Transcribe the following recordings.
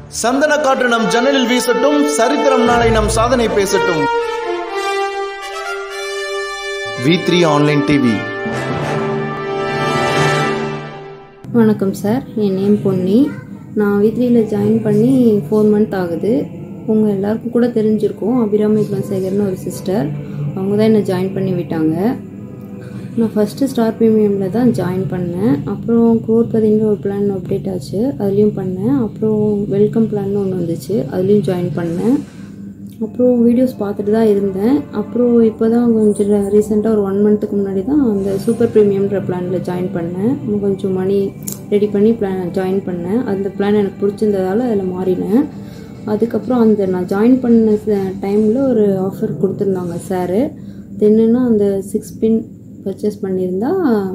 சந்தன காற்று நம் ஜன்னலில் வீசட்டும் சரித்திரம் நாளை நம் சாதனை பேசட்டும் வி த்ரீ ஆன்லைன் டிவி வணக்கம் சார் என் நேம் பொன்னி நான் வீத்ரியில் ஜாயின் பண்ணி ஃபோர் மந்த் ஆகுது உங்கள் எல்லாருக்கும் கூட தெரிஞ்சிருக்கும் அபிராமி குலசேகர்னு ஒரு சிஸ்டர் அவங்க தான் என்னை ஜாயின் பண்ணி விட்டாங்க நான் ஃபஸ்ட்டு ஸ்டார் ப்ரீமியமில் தான் ஜாயின் பண்ணேன் அப்புறம் குரோத்பதின்ற ஒரு பிளான் அப்டேட் ஆச்சு அதுலேயும் பண்ணேன் அப்புறம் வெல்கம் பிளான் ஒன்று வந்துச்சு அதுலேயும் ஜாயின் பண்ணேன் அப்புறம் வீடியோஸ் பார்த்துட்டு தான் இருந்தேன் அப்புறம் இப்போ தான் கொஞ்சம் ரீசெண்டாக ஒரு ஒன் மந்த்துக்கு முன்னாடி தான் அந்த சூப்பர் ப்ரீமியம்ன்ற பிளானில் ஜாயின் பண்ணேன் இன்னும் கொஞ்சம் மணி ரெடி பண்ணி பிளான் ஜாயின் பண்ணேன் அந்த பிளான் எனக்கு பிடிச்சிருந்ததால் அதில் மாறினேன் அதுக்கப்புறம் அந்த நான் ஜாயின் பண்ண டைமில் ஒரு ஆஃபர் கொடுத்துருந்தாங்க சாரு அது என்னென்னா அந்த சிக்ஸ் பின் பர்ச்சேஸ் பண்ணியிருந்தா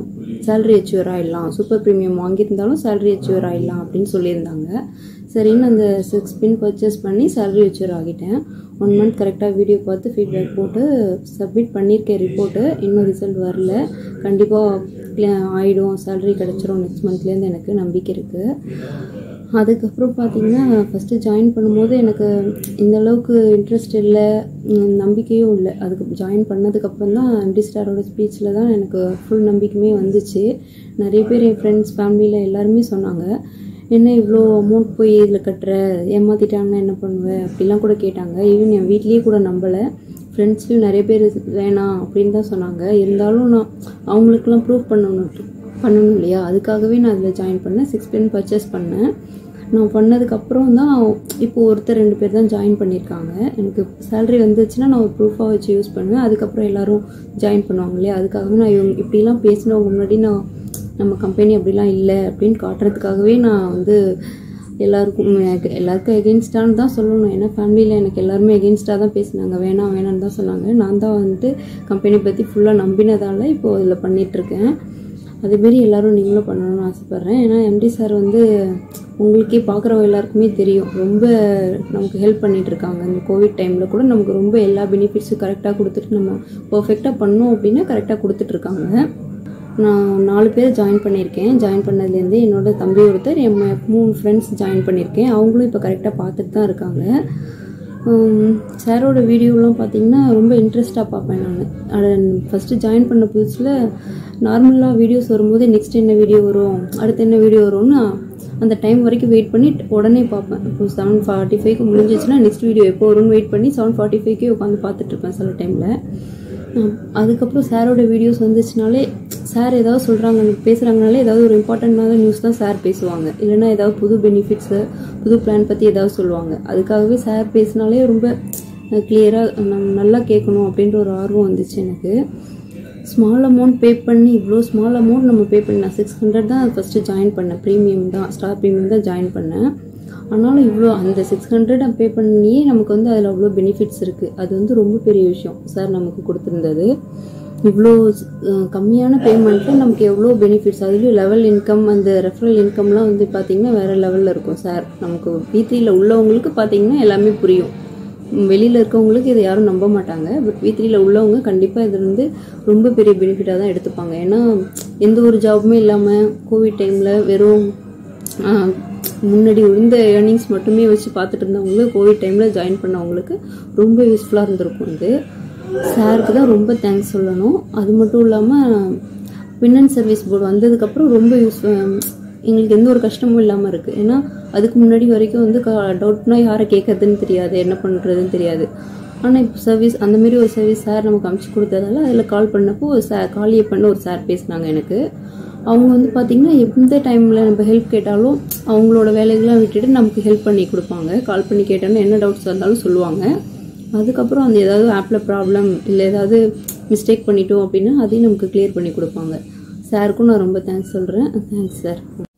சேலரி அச்சீவர் ஆகிடலாம் சூப்பர் ப்ரீமியம் வாங்கியிருந்தாலும் சேலரி அச்சீவர் ஆகிடலாம் அப்படின்னு சொல்லியிருந்தாங்க சரின்னு அந்த சிக்ஸ் பின் பர்ச்சேஸ் பண்ணி சேலரி அச்சீவர் ஆகிட்டேன் ஒன் மந்த் கரெக்டாக வீடியோ பார்த்து ஃபீட்பேக் போட்டு சப்மிட் பண்ணியிருக்கேன் ரிப்போர்ட்டு இன்னும் ரிசல்ட் வரல கண்டிப்பாக ஆகிடும் சேலரி கிடச்சிரும் நெக்ஸ்ட் மந்த்லேருந்து எனக்கு நம்பிக்கை இருக்குது அதுக்கப்புறம் பார்த்தீங்கன்னா ஃபஸ்ட்டு ஜாயின் பண்ணும்போது எனக்கு இந்த அளவுக்கு இன்ட்ரெஸ்ட் இல்லை ம், நம்பிக்கையும் இல்லை அதுக்கு ஜாயின் பண்ணதுக்கப்புறம் தான் எம்டி ஸ்டாரோட ஸ்பீச்சில் தான் எனக்கு ஃபுல் நம்பிக்கையுமே வந்துச்சு நிறைய பேர் என் ஃப்ரெண்ட்ஸ் ஃபேமிலியில் எல்லாருமே சொன்னாங்க என்ன இவ்வளோ அமௌண்ட் போய் இதில் கட்டுற ஏமாற்றிட்டாங்கன்னா என்ன பண்ணுவேன் அப்படிலாம் கூட கேட்டாங்க ஈவன் என் வீட்லேயே கூட நம்பலை ஃப்ரெண்ட்ஸ்லையும் நிறைய பேர் வேணாம் அப்படின்னு தான் சொன்னாங்க இருந்தாலும் நான் அவங்களுக்குலாம் ப்ரூவ் பண்ணணும் பண்ணணும் இல்லையா அதுக்காகவே நான் அதில் ஜாயின் பண்ணேன் சிக்ஸ் பென் பர்ச்சேஸ் பண்ணேன் நான் பண்ணதுக்கப்புறம் தான் இப்போது ஒருத்தர் ரெண்டு பேர் தான் ஜாயின் பண்ணியிருக்காங்க எனக்கு சேலரி வந்துச்சுன்னா நான் ஒரு ப்ரூஃபாக வச்சு யூஸ் பண்ணுவேன் அதுக்கப்புறம் எல்லாரும் ஜாயின் பண்ணுவாங்க இல்லையா அதுக்காகவே நான் இவங்க இப்படிலாம் பேசினவங்க முன்னாடி நான் நம்ம கம்பெனி அப்படிலாம் இல்லை அப்படின்னு காட்டுறதுக்காகவே நான் வந்து எல்லாருக்கும் எனக்கு- எல்லாருக்கும் எகென்ஸ்டான்னு தான் சொல்லணும் ஏன்னா ஃபேமிலியில் எனக்கு எல்லாருமே எகென்ஸ்டாக தான் பேசினாங்க வேணாம் வேணாம்னு தான் சொன்னாங்க நான் தான் வந்து கம்பெனி பற்றி ஃபுல்லாக நம்பினதால இப்போது அதில் பண்ணிகிட்ருக்கேன் அதேமாரி எல்லாரும் நீங்களும் பண்ணணும்னு ஆசைப்பட்றேன் ஏன்னா எம்டி சார் வந்து உங்களுக்கே பார்க்குறவங்க எல்லாருக்குமே தெரியும் ரொம்ப நமக்கு ஹெல்ப் பண்ணிட்டு இருக்காங்க இந்த கோவிட் டைமில் கூட நமக்கு ரொம்ப எல்லா பெனிஃபிட்ஸும் கரெக்டாக கொடுத்துட்டு நம்ம பர்ஃபெக்டாக பண்ணோம் அப்படின்னா கரெக்டாக கொடுத்துட்ருக்காங்க நான் நாலு பேர் ஜாயின் பண்ணியிருக்கேன் ஜாயின் பண்ணதுலேருந்து என்னோட தம்பி ஒருத்தர் என் ம- மூணு ஃப்ரெண்ட்ஸ் ஜாயின் பண்ணியிருக்கேன் அவங்களும் இப்போ கரெக்டாக பார்த்துட்டு தான் இருக்காங்க சாரோட வீடியோலாம் பார்த்தீங்கன்னா ரொம்ப இன்ட்ரெஸ்ட்டாக பார்ப்பேன் நான் ஃபஸ்ட்டு ஜாயின் பண்ண புதுசில் நார்மலாக வீடியோஸ் வரும்போது நெக்ஸ்ட் என்ன வீடியோ வரும் அடுத்து என்ன வீடியோ வரும்னு அந்த டைம் வரைக்கும் வெயிட் பண்ணி உடனே பார்ப்பேன் இப்போ செவன் ஃபார்ட்டி ஃபைவ்க்கு முடிஞ்சிச்சுன்னா நெக்ஸ்ட் வீடியோ எப்போ வரும்னு வெயிட் பண்ணி செவன் ஃபார்ட்டி ஃபைவ்க்கே உட்காந்து பார்த்துட்ருப்பேன் சில டைமில் அதுக்கப்புறம் சாரோட வீடியோஸ் வந்துச்சுனாலே சார் ஏதாவது சொல்கிறாங்க பேசுகிறாங்கனாலே ஏதாவது ஒரு இம்பார்ட்டண்ட்டான நியூஸ் தான் சார் பேசுவாங்க இல்லைன்னா ஏதாவது புது பெனிஃபிட்ஸு புது பிளான் பற்றி ஏதாவது சொல்லுவாங்க அதுக்காகவே சார் பேசினாலே ரொம்ப கிளியராக நல்லா கேட்கணும் அப்படின்ற ஒரு ஆர்வம் வந்துச்சு எனக்கு ஸ்மால் அமௌண்ட் பே பண்ணி இவ்வளோ ஸ்மால் அமௌண்ட் நம்ம பே பண்ணி நான் சிக்ஸ் ஹண்ட்ரட் தான் ஃபஸ்ட்டு ஜாயின் பண்ணேன் ப்ரீமியம் தான் ஸ்டார் ப்ரீமியம் தான் ஜாயின் பண்ணேன் ஆனாலும் இவ்வளோ அந்த சிக்ஸ் ஹண்ட்ரட் பே பண்ணியே நமக்கு வந்து அதில் அவ்வளோ பெனிஃபிட்ஸ் இருக்குது அது வந்து ரொம்ப பெரிய விஷயம் சார் நமக்கு கொடுத்துருந்தது இவ்வளோ அஹ், கம்மியான பேமெண்ட்டில் நமக்கு எவ்வளோ பெனிஃபிட்ஸ் அதுலேயும் லெவல் இன்கம் அந்த ரெஃபரல் இன்கம்லாம் வந்து பார்த்திங்கன்னா வேறு லெவலில் இருக்கும் சார் நமக்கு வீட்டில் உள்ளவங்களுக்கு பார்த்திங்கன்னா எல்லாமே புரியும் வெளியில் இருக்கவங்களுக்கு இதை யாரும் நம்ப மாட்டாங்க பட் வீத்திரியில் உள்ளவங்க கண்டிப்பாக இது வந்து ரொம்ப பெரிய பெனிஃபிட்டாக தான் எடுத்துப்பாங்க ஏன்னா எந்த ஒரு ஜாபுமே இல்லாமல் கோவிட் டைமில் வெறும் ஆஹ், முன்னாடி இந்த ஏர்னிங்ஸ் மட்டுமே வச்சு பார்த்துட்டு இருந்தவங்க கோவிட் டைமில் ஜாயின் பண்ணவங்களுக்கு ரொம்ப யூஸ்ஃபுல்லாக இருந்திருக்கும் இது சாருக்கு தான் ரொம்ப தேங்க்ஸ் சொல்லணும் அது மட்டும் இல்லாமல் பின்னன் சர்வீஸ் போர்டு வந்ததுக்கப்புறம் ரொம்ப யூஸ் எங்களுக்கு எந்த ஒரு கஷ்டமும் இல்லாமல் இருக்குது ஏன்னா அதுக்கு முன்னாடி வரைக்கும் வந்து டவுட்னா யாரை கேட்கறதுன்னு தெரியாது என்ன பண்ணுறதுன்னு தெரியாது ஆனால் இப்போ சர்வீஸ் அந்த மாதிரி ஒரு சர்வீஸ் சார் நமக்கு அமுச்சு கொடுத்ததால அதில் கால் பண்ணப்போ ஒரு சார் காலியை பண்ண ஒரு சார் பேசினாங்க எனக்கு அவங்க வந்து பார்த்திங்கன்னா எந்த டைமில் நம்ம ஹெல்ப் கேட்டாலும் அவங்களோட வேலைகள்லாம் விட்டுட்டு நமக்கு ஹெல்ப் பண்ணி கொடுப்பாங்க கால் பண்ணி கேட்டோன்னா என்ன டவுட்ஸ் இருந்தாலும் சொல்லுவாங்க அதுக்கப்புறம் அந்த ஏதாவது ஆப்பில் ப்ராப்ளம் இல்லை ஏதாவது மிஸ்டேக் பண்ணிட்டோம் அப்படின்னா அதையும் நமக்கு கிளியர் பண்ணி கொடுப்பாங்க சாருக்கும் நான் ரொம்ப தேங்க்ஸ் சொல்கிறேன் தேங்க்ஸ் சார்